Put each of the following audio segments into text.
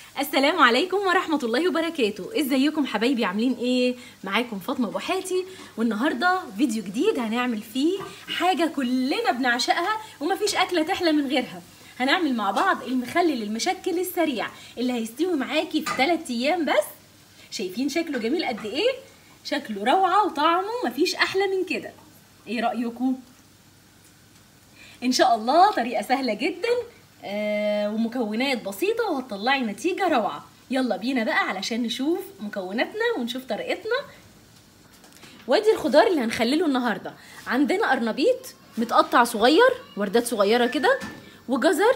السلام عليكم ورحمة الله وبركاته ازيكم حبايبي عاملين ايه معاكم فاطمة ابو حاتي والنهاردة فيديو جديد هنعمل فيه حاجة كلنا بنعشقها ومفيش اكلة تحلى من غيرها هنعمل مع بعض المخلل المشكل السريع اللي هيستوي معاكي في 3 ايام بس شايفين شكله جميل قد ايه شكله روعة وطعمه مفيش احلى من كده ايه رأيكم ان شاء الله طريقة سهلة جدا آه ومكونات بسيطة وهتطلعي نتيجة روعة يلا بينا بقى علشان نشوف مكوناتنا ونشوف طريقتنا وادي الخضار اللي هنخلله النهاردة عندنا قرنبيط متقطع صغير وردات صغيرة كده وجزر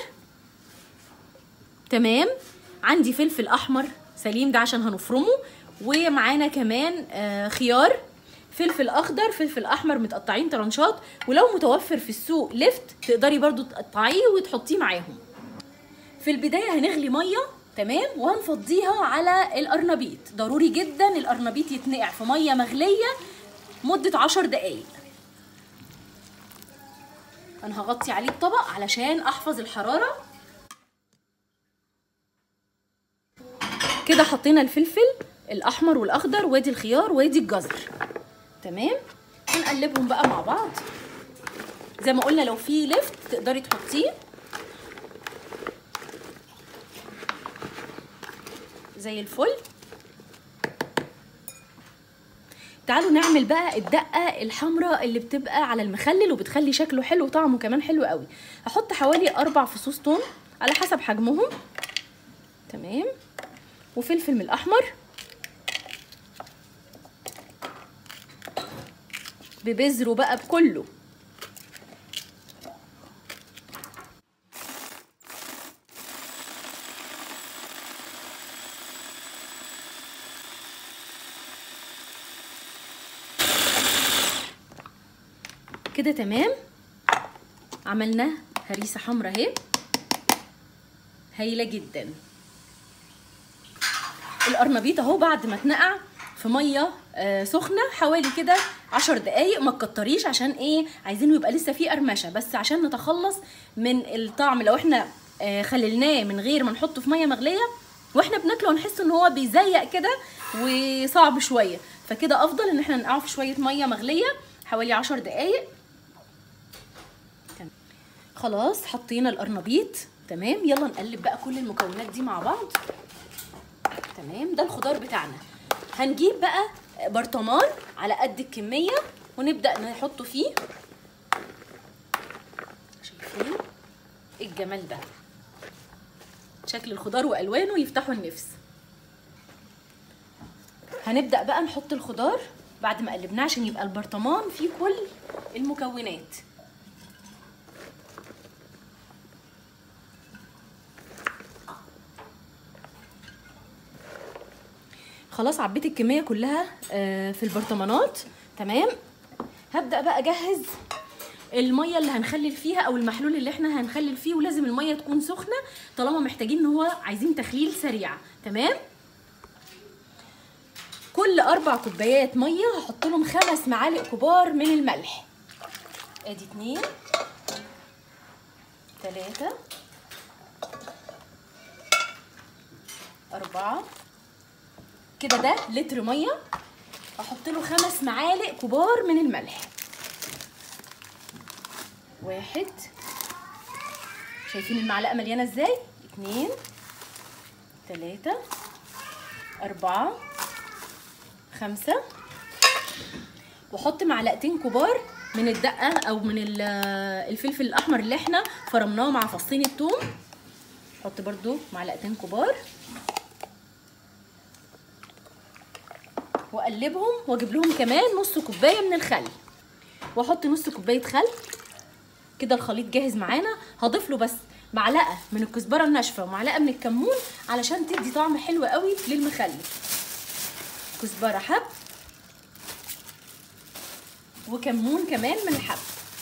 تمام عندي فلفل احمر سليم ده عشان هنفرمه ومعانا كمان آه خيار فلفل اخضر فلفل احمر متقطعين طرنشات ولو متوفر في السوق لفت تقدري برضو تقطعيه وتحطيه معاهم في البدايه هنغلي ميه تمام وهنفضيها على القرنبيط ضروري جدا القرنبيط يتنقع في ميه مغليه مده عشر دقايق انا هغطي عليه الطبق علشان احفظ الحراره كده حطينا الفلفل الاحمر والاخضر وادي الخيار وادي الجزر تمام هنقلبهم بقى مع بعض زي ما قلنا لو في لفت تقدري تحطيه زي الفل تعالوا نعمل بقى الدقه الحمراء اللي بتبقى على المخلل وبتخلي شكله حلو وطعمه كمان حلو قوي هحط حوالي اربع فصوص توم على حسب حجمهم تمام وفلفل من الاحمر ببذره بقى بكله كده تمام عملنا هريسه حمرا اهي هايله جدا القرنبيط اهو بعد ما اتنقع في ميه آه سخنه حوالي كده عشر دقايق ما تكتريش عشان ايه عايزينه يبقى لسه فيه قرمشه بس عشان نتخلص من الطعم لو احنا آه خللناه من غير ما نحطه في ميه مغليه واحنا بناكله هنحس ان هو بيزيق كده وصعب شويه فكده افضل ان احنا ننقعه في شويه ميه مغليه حوالي عشر دقايق خلاص حطينا القرنبيط تمام يلا نقلب بقى كل المكونات دي مع بعض تمام ده الخضار بتاعنا هنجيب بقى برطمان على قد الكميه ونبدا نحطه فيه شايفين الجمال ده شكل الخضار والوانه يفتحوا النفس هنبدا بقى نحط الخضار بعد ما قلبناه عشان يبقى البرطمان فيه كل المكونات خلاص عبيت الكميه كلها في البرطمانات تمام هبدا بقى اجهز الميه اللي هنخلل فيها او المحلول اللي احنا هنخلل فيه ولازم الميه تكون سخنه طالما محتاجين ان هو عايزين تخليل سريع تمام كل اربع كوبايات ميه هحط لهم خمس معالق كبار من الملح ادي اتنين تلاته اربعه كده ده لتر ميه احط له خمس معالق كبار من الملح واحد شايفين المعلقه مليانه ازاي اتنين تلاته اربعه خمسه واحط معلقتين كبار من الدقه او من الفلفل الاحمر اللي احنا فرمناه مع فصين الثوم احط برده معلقتين كبار واقلبهم واجيب لهم كمان نص كوبايه من الخل واحط نص كوبايه خل كده الخليط جاهز معانا هضيف له بس معلقه من الكزبره الناشفه ومعلقه من الكمون علشان تدي طعم حلو قوي للمخلل كزبره حب وكمون كمان من الحب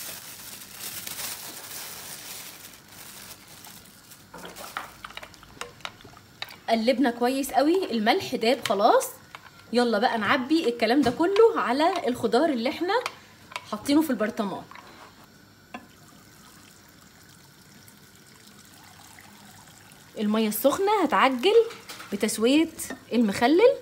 قلبنا كويس قوي الملح داب خلاص يلا بقى نعبي الكلام ده كله على الخضار اللي احنا حاطينه في البرطمان الميه السخنه هتعجل بتسويه المخلل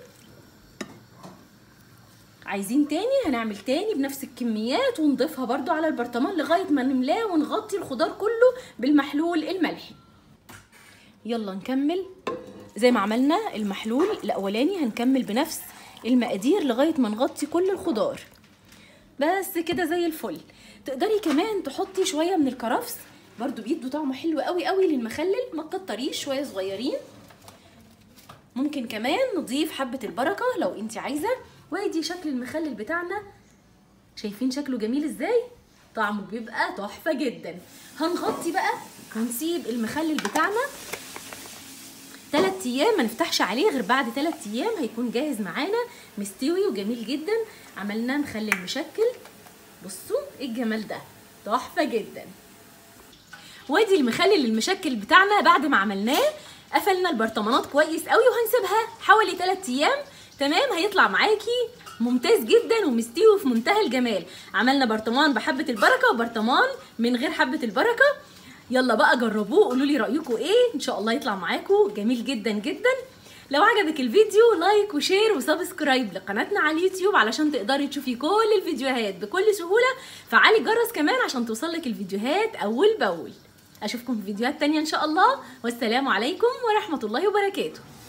عايزين تاني هنعمل تاني بنفس الكميات ونضيفها برضو على البرطمان لغايه ما نملاه ونغطي الخضار كله بالمحلول الملحي يلا نكمل زي ما عملنا المحلول الاولاني هنكمل بنفس المقادير لغايه ما نغطي كل الخضار بس كده زي الفل تقدري كمان تحطي شويه من الكرفس برضو بيدوا طعم حلو قوي قوي للمخلل ما تكتريش شويه صغيرين ممكن كمان نضيف حبه البركه لو انت عايزه وادي شكل المخلل بتاعنا شايفين شكله جميل ازاي طعمه بيبقى تحفه جدا هنغطي بقى ونسيب المخلل بتاعنا تلات ايام ما نفتحش عليه غير بعد تلات ايام هيكون جاهز معانا مستوي وجميل جدا عملنا مخلل مشكل بصوا ايه الجمال ده تحفه جدا وادي المخلل المشكل بتاعنا بعد ما عملناه قفلنا البرطمانات كويس قوي وهنسيبها حوالي 3 ايام تمام هيطلع معاكي ممتاز جدا ومستوي في منتهى الجمال عملنا برطمان بحبه البركه وبرطمان من غير حبه البركه يلا بقى جربوه قولوا لي رايكم ايه ان شاء الله يطلع معاكم جميل جدا جدا لو عجبك الفيديو لايك وشير وسبسكرايب لقناتنا على اليوتيوب علشان تقدري تشوفي كل الفيديوهات بكل سهولة فعلي الجرس كمان عشان توصلك الفيديوهات أول بأول أشوفكم في فيديوهات تانية إن شاء الله والسلام عليكم ورحمة الله وبركاته